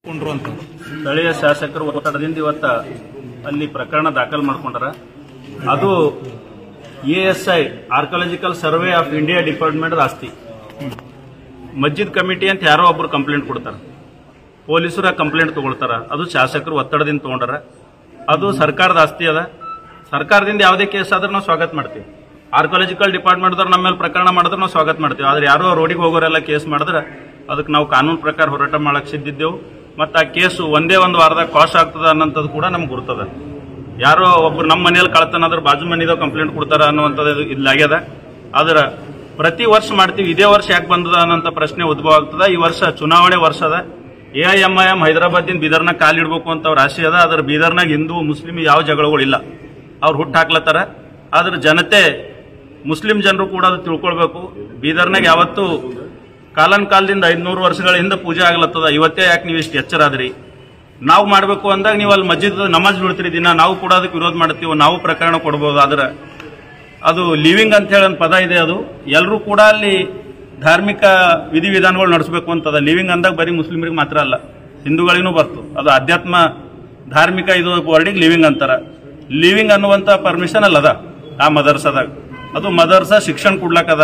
ಕೊಂಡ್ರು ಅಂತ ಸ್ಥಳೀಯ ಶಾಸಕರು ಒತ್ತಡದಿಂದ ಇವತ್ತ ಅಲ್ಲಿ ಪ್ರಕರಣ ದಾಖಲು ಮಾಡ್ಕೊಂಡಾರ ಅದು A S I archaeological survey of India department ಆಸ್ತಿ ಮಸ್ಜಿದ್ ಕಮಿಟಿ ಅಂತ ಯಾರೋ ಒಬ್ರು ಕಂಪ್ಲೇಂಟ್ ಕೊಡ್ತಾರ ಪೊಲೀಸರ ಕಂಪ್ಲೇಂಟ್ ತಗೊಳ್ತಾರ ಅದು ಶಾಸಕರು ಒತ್ತಡದಿಂದ ತಗೊಂಡಾರ ಅದು ಸರ್ಕಾರದ ಆಸ್ತಿ ಅದ ಸರ್ಕಾರದಿಂದ ಯಾವುದೇ ಕೇಸ್ ಆದ್ರೆ ನಾವು ಸ್ವಾಗತ ಮಾಡ್ತೀವಿ ಆರ್ಕಾಲಜಿಕಲ್ ಡಿಪಾರ್ಟ್ಮೆಂಟ್ದವ್ರು ನಮ್ಮ ಮೇಲೆ ಪ್ರಕರಣ ಮಾಡಿದ್ರೆ ನಾವು ಸ್ವಾಗತ ಮಾಡ್ತೀವಿ ಆದ್ರೆ ಯಾರೋ ರೋಡಿಗೆ ಹೋಗೋರೆಲ್ಲ ಕೇಸ್ ಮಾಡಿದ್ರೆ ಅದಕ್ಕೆ ನಾವು ಕಾನೂನು ಪ್ರಕಾರ ಹೋರಾಟ ಮಾಡಕ್ ಸಿದ್ದಿದ್ದೆವು ಮತ್ತು ಆ ಕೇಸು ಒಂದೇ ಒಂದು ವಾರದಾಗ ಕಾಶ್ ಆಗ್ತದ ಅನ್ನೋಂಥದ್ದು ಕೂಡ ನಮ್ಗೆ ಗುರ್ತದ ಯಾರೋ ಒಬ್ರು ನಮ್ಮ ಮನೇಲಿ ಕಳ್ತನ ಅದ್ರ ಬಾಜು ಮನೆಯದ ಕಂಪ್ಲೇಂಟ್ ಕೊಡ್ತಾರ ಅನ್ನುವಂಥದ್ದು ಇಲ್ಲಾಗ್ಯದ ಆದ್ರೆ ಪ್ರತಿ ವರ್ಷ ಮಾಡ್ತೀವಿ ಇದೇ ವರ್ಷ ಯಾಕೆ ಬಂದದ ಅನ್ನೋಂಥ ಪ್ರಶ್ನೆ ಉದ್ಭವ ಆಗ್ತದ ಈ ವರ್ಷ ಚುನಾವಣೆ ವರ್ಷ ಅದ A I M I M ಹೈದರಾಬಾದಿಂದ ಬೀದರ್ನಾಗ ಕಾಲಿಡ್ಬೇಕು ಅಂತ ಅವ್ರ ಆಸೆ ಅದ ಅದ್ರ ಬೀದರ್ನಾಗ ಹಿಂದೂ ಮುಸ್ಲಿಂ ಯಾವ ಜಗಳಗಳಿಲ್ಲ ಅವ್ರು ಹುಟ್ಟು ಹಾಕ್ಲತ್ತಾರ ಆದ್ರೆ ಜನತೆ ಮುಸ್ಲಿಂ ಜನರು ಕೂಡ ಅದು ತಿಳ್ಕೊಳ್ಬೇಕು ಬೀದರ್ನಾಗ ಯಾವತ್ತು ಕಾಲನ್ ಕಾಲದಿಂದ ಐದ್ನೂರು ವರ್ಷಗಳ ಹಿಂದೆ ಪೂಜೆ ಆಗ್ಲತ್ತದ ಇವತ್ತೇ ಯಾಕೆ ನೀವು ಇಷ್ಟು ಎಚ್ಚರ ಆದ್ರಿ ನಾವು ಮಾಡಬೇಕು ಅಂದಾಗ ನೀವು ಅಲ್ಲಿ ಮಸ್ಜಿದ್ ನಮಾಜ್ ಬಿಡ್ತೀರಿ ದಿನ ನಾವು ಕೂಡ ಅದಕ್ಕೆ ವಿರೋಧ ಮಾಡ್ತೀವಿ ನಾವು ಪ್ರಕರಣ ಕೊಡ್ಬೋದು ಆದ್ರೆ ಅದು ಲಿವಿಂಗ್ ಅಂತ ಹೇಳಿ ಒಂದು ಪದ ಇದೆ ಅದು ಎಲ್ಲರೂ ಕೂಡ ಅಲ್ಲಿ ಧಾರ್ಮಿಕ ವಿಧಿವಿಧಾನಗಳು ನಡೆಸಬೇಕು ಅಂತದ ಲಿವಿಂಗ್ ಅಂದಾಗ ಬರೀ ಮುಸ್ಲಿಮರಿಗೆ ಮಾತ್ರ ಅಲ್ಲ ಹಿಂದೂಗಳಿಗೂ ಬರ್ತು ಅದು ಅಧ್ಯಾತ್ಮ ಧಾರ್ಮಿಕ ಇದು ವರ್ಡಿಗೆ ಲಿವಿಂಗ್ ಅಂತಾರ ಲಿವಿಂಗ್ ಅನ್ನುವಂತ ಪರ್ಮಿಷನ್ ಅಲ್ಲದ ಆ ಮದರ್ಸದಾಗ ಅದು ಮದರ್ಸ ಶಿಕ್ಷಣ ಕೊಡ್ಲಕ್ಕದ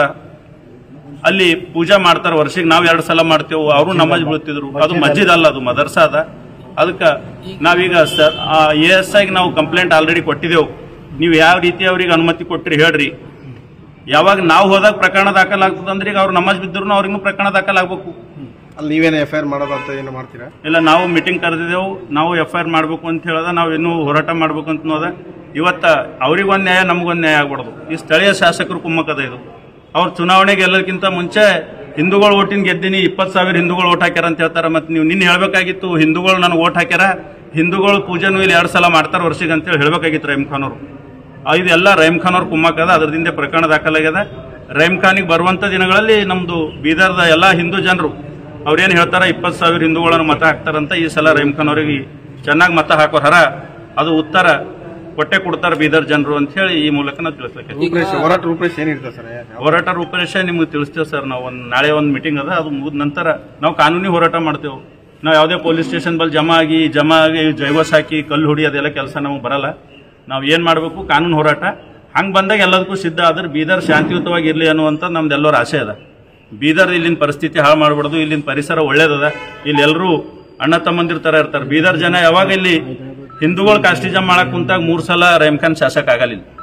ಅಲ್ಲಿ ಪೂಜಾ ಮಾಡ್ತಾರ ವರ್ಷಕ್ಕೆ ನಾವ್ ಎರಡು ಸಲ ಮಾಡ್ತೇವೆ ಅವರು ನಮಾಜ್ ಬೀಳ್ತಿದ್ರು ಅದು ಮಸ್ಜಿದ್ ಅಲ್ಲ ಅದು ಮದರ್ಸ ಅದ ಅದಕ್ಕೆ ನಾವೀಗ ಎ ಎಸ್ ಐಗೆ ನಾವು ಕಂಪ್ಲೇಂಟ್ ಆಲ್ರೆಡಿ ಕೊಟ್ಟಿದ್ದೆವು ನೀವು ಯಾವ ರೀತಿ ಅವ್ರಿಗೆ ಅನುಮತಿ ಕೊಟ್ಟಿರಿ ಹೇಳ್ರಿ ಯಾವಾಗ ನಾವು ಹೋದಾಗ ಪ್ರಕರಣ ದಾಖಲಾಗ್ತದಂದ್ರೆ ಈಗ ಅವ್ರು ನಮಾಜ್ ಬಿದ್ರು ಅವ್ರಿಗೂ ಪ್ರಕರಣ ದಾಖಲಾಗಬೇಕು ಅಲ್ಲಿ ನೀವೇನು ಎಫ್ ಐ ಆರ್ ಮಾಡೋದಂತ ಏನು ಮಾಡ್ತೀರಾ ಇಲ್ಲ ನಾವು ಮೀಟಿಂಗ್ ಕರೆದಿದ್ದೆವು ನಾವು ಎಫ್ ಐ ಆರ್ ಮಾಡಬೇಕು ಅಂತ ಹೇಳದ ನಾವು ಇನ್ನೂ ಹೋರಾಟ ಮಾಡ್ಬೇಕು ಅಂತ ನೋದ ಇವತ್ತ ಅವ್ರಿಗೊಂದು ನ್ಯಾಯ ನಮಗೊಂದು ನ್ಯಾಯ ಆಗ್ಬಾರ್ದು ಈ ಸ್ಥಳೀಯ ಶಾಸಕರು ಕುಮ್ಮಕ್ಕದ ಇದು ಅವ್ರು ಚುನಾವಣೆಗೆ ಎಲ್ಲದಕ್ಕಿಂತ ಮುಂಚೆ ಹಿಂದೂಗಳು ಓಟಿನ ಗೆದ್ದೀನಿ ಇಪ್ಪತ್ತು ಸಾವಿರ ಹಿಂದೂಗಳು ಓಟ್ ಹಾಕ್ಯಾರ ಅಂತ ಹೇಳ್ತಾರೆ ಮತ್ತೆ ನೀವು ನಿನ್ನೆ ಹೇಳ್ಬೇಕಾಗಿತ್ತು ಹಿಂದೂಗಳು ನನಗೆ ಓಟ್ ಹಾಕ್ಯಾರ ಹಿಂದೂಗಳು ಪೂಜೆನೂ ಇಲ್ಲಿ ಎರಡು ಸಲ ಮಾಡ್ತಾರೆ ವರ್ಷಕ್ಕೆ ಅಂತೇಳಿ ಹೇಳ್ಬೇಕಾಗಿತ್ತು ರಹೀಮ್ ಖಾನ್ ಅವರು ಇದೆಲ್ಲ ರಹೀಮ್ ಖಾನ್ ಅವ್ರ ಕುಮ್ಮಕ್ಕದ ಅದರದಿಂದ ಪ್ರಕರಣ ದಾಖಲಾಗ್ಯದ ರಹೀಮ್ ಖಾನಿಗೆ ಬರುವಂತ ದಿನಗಳಲ್ಲಿ ನಮ್ದು ಬೀದರ್ದ ಎಲ್ಲಾ ಹಿಂದೂ ಜನರು ಅವ್ರೇನ್ ಹೇಳ್ತಾರ ಇಪ್ಪತ್ತು ಸಾವಿರ ಹಿಂದೂಗಳನ್ನು ಮತ ಹಾಕ್ತಾರಂತ ಈ ಸಲ ರಹೀಮ್ ಖಾನ್ ಅವರಿಗೆ ಚೆನ್ನಾಗಿ ಮತ ಹಾಕೋರ್ ಹರ ಅದು ಉತ್ತರ ಕೊಟ್ಟೆ ಕೊಡ್ತಾರ ಬೀದರ್ ಜನರು ಅಂತ ಹೇಳಿ ಈ ಮೂಲಕ ನಾವು ತಿಳಿಸ್ಲಿಕ್ಕೆ ರೂಪರೇಷೆ ಹೋರಾಟ ರೂಪರೇಷೆ ಏನಿರ್ತದೆ ಸರ್ ಹೋರಾಟ ರೂಪರೇಷೆ ನಿಮ್ಗೆ ತಿಳಿಸ್ತೇವೆ ಸರ್ ನಾವು ಒಂದು ನಾಳೆ ಒಂದು ಮೀಟಿಂಗ್ ಅದ ಅದು ಮುಗಿದ ನಂತರ ನಾವು ಕಾನೂನಿ ಹೋರಾಟ ಮಾಡ್ತೇವೆ ನಾವು ಯಾವುದೇ ಪೊಲೀಸ್ ಸ್ಟೇಷನ್ ಬಲ್ಲಿ ಜಮಾ ಆಗಿ ಜಮಾ ಆಗಿ ಜೈವಸ್ ಹಾಕಿ ಕಲ್ಲು ಹೊಡಿ ಅದೆಲ್ಲ ಕೆಲಸ ನಮಗೆ ಬರಲ್ಲ ನಾವು ಏನು ಮಾಡಬೇಕು ಕಾನೂನು ಹೋರಾಟ ಹಂಗೆ ಬಂದಾಗ ಎಲ್ಲದಕ್ಕೂ ಸಿದ್ಧ ಆದ್ರೆ ಬೀದರ್ ಶಾಂತಿಯುತವಾಗಿ ಇರಲಿ ಅನ್ನುವಂಥ ನಮ್ದು ಎಲ್ಲರ ಆಸೆ ಅದ ಬೀದರ್ ಇಲ್ಲಿನ ಪರಿಸ್ಥಿತಿ ಹಾಳು ಮಾಡಬಾರ್ದು ಇಲ್ಲಿನ ಪರಿಸರ ಒಳ್ಳೇದದ ಇಲ್ಲಿ ಎಲ್ಲರೂ ಅಣ್ಣ ತಮ್ಮಂದಿರ ಥರ ಇರ್ತಾರೆ ಬೀದರ್ ಜನ ಯಾವಾಗ ಇಲ್ಲಿ ಹಿಂದೂಗಳು ಕಾಸ್ಟಿಜಮ್ ಮಾಡಕ್ ಕುಂತಾಗ ಮೂರು ಸಲ ರಹೀಮ್ ಖಾನ್ ಶಾಸಕ ಆಗಲಿಲ್ಲ